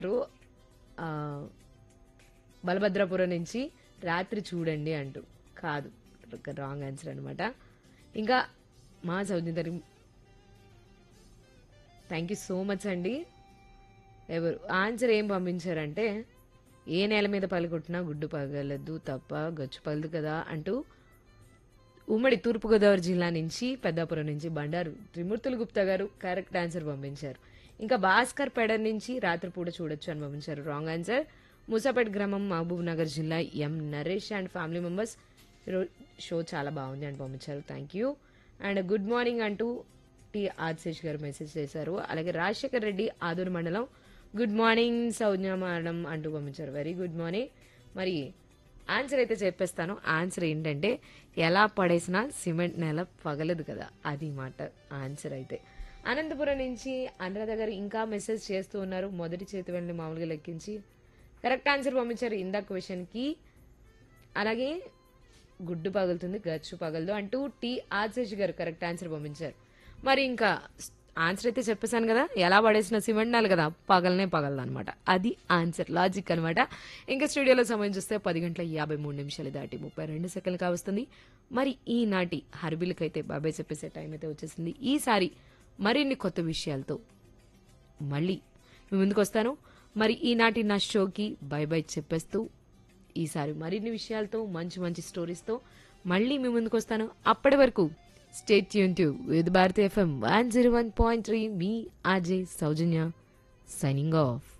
ఆ, బలభద్రాపురం నుంచి రాత్రి చూడండి అంటూ కాదు రాంగ్ ఆన్సర్ అనమాట ఇంకా మా Soujanya thank you so much అండి ఎవరు ఆన్సర్ ఏం పంపించారంటే ఏ నేల మీద పలుకొట్టినా గుడ్డు పగలదు తప్ప గచ్చు పగలదు కదా అంటూ ఉమ్మడి తూర్పుగోదావరి జిల్లా నుంచి పెద్దాపురం నుంచి బండారు త్రిమూర్తులు గుప్తా గారు కరెక్ట్ ఆన్సర్ పంపించారు ఇంకా భాస్కర్ పెడ నుంచి రాత్రిపూట చూడొచ్చు అని పంపించారు రాంగ్ ఆన్సర్ మూసాపేట గ్రామం మహబూబ్ నగర్ జిల్లా M Naresh and family members show చాలా బాగుంది అని పంపించారు thank you and good morning అంటూ టి ఆదిశేష్ గారు మెసేజ్ చేశారు అలాగే రాజశేఖర్ రెడ్డి ఆదూరు మండలం గుడ్ మార్నింగ్ సౌజ్ఞ మేడం అంటూ పంపించారు వెరీ గుడ్ మార్నింగ్ మరి ఆన్సర్ అయితే చెప్పేస్తాను ఆన్సర్ ఏంటంటే ఎలా పడేసినా సిమెంట్ నేల పగలదు కదా అది మాట ఆన్సర్ అయితే అనంతపురం నుంచి అనురాధ గారు ఇంకా మెసేజ్ చేస్తూ ఉన్నారు మొదటి చేతి వెళ్ళి మామూలుగా లెక్కించి కరెక్ట్ ఆన్సర్ పంపించారు ఇందాక క్వశ్చన్కి అలాగే గుడ్డు పగులుతుంది గచ్చు పగలదు అంటూ టీ ఆశేష్ గారు కరెక్ట్ ఆన్సర్ పంపించారు మరి ఇంకా ఆన్సర్ అయితే చెప్పేశాను కదా ఎలా పడేసిన సిమెంట్ నాలు కదా పగలనే పగలదు అనమాట అది ఆన్సర్ లాజిక్ అనమాట ఇంకా స్టూడియోలో సమయం చూస్తే పది గంటల యాభై మూడు నిమిషాలు దాటి ముప్పై రెండు సెకండ్లు కావస్తుంది మరి ఈనాటి హర్బిల్కైతే బాబాయ్ చెప్పేసే టైం అయితే వచ్చేసింది ఈసారి మరిన్ని కొత్త విషయాలతో మళ్ళీ మీ ముందుకు వస్తాను మరి ఈనాటి నా షోకి బై బై చెప్పేస్తూ ఈసారి మరిన్ని విషయాలతో మంచి మంచి స్టోరీస్తో మళ్ళీ మీ ముందుకు వస్తాను అప్పటి వరకు stay tuned to with Bharati FM one zero one point three మీ ఆర్జే సౌజన్య సైనింగ్ ఆఫ్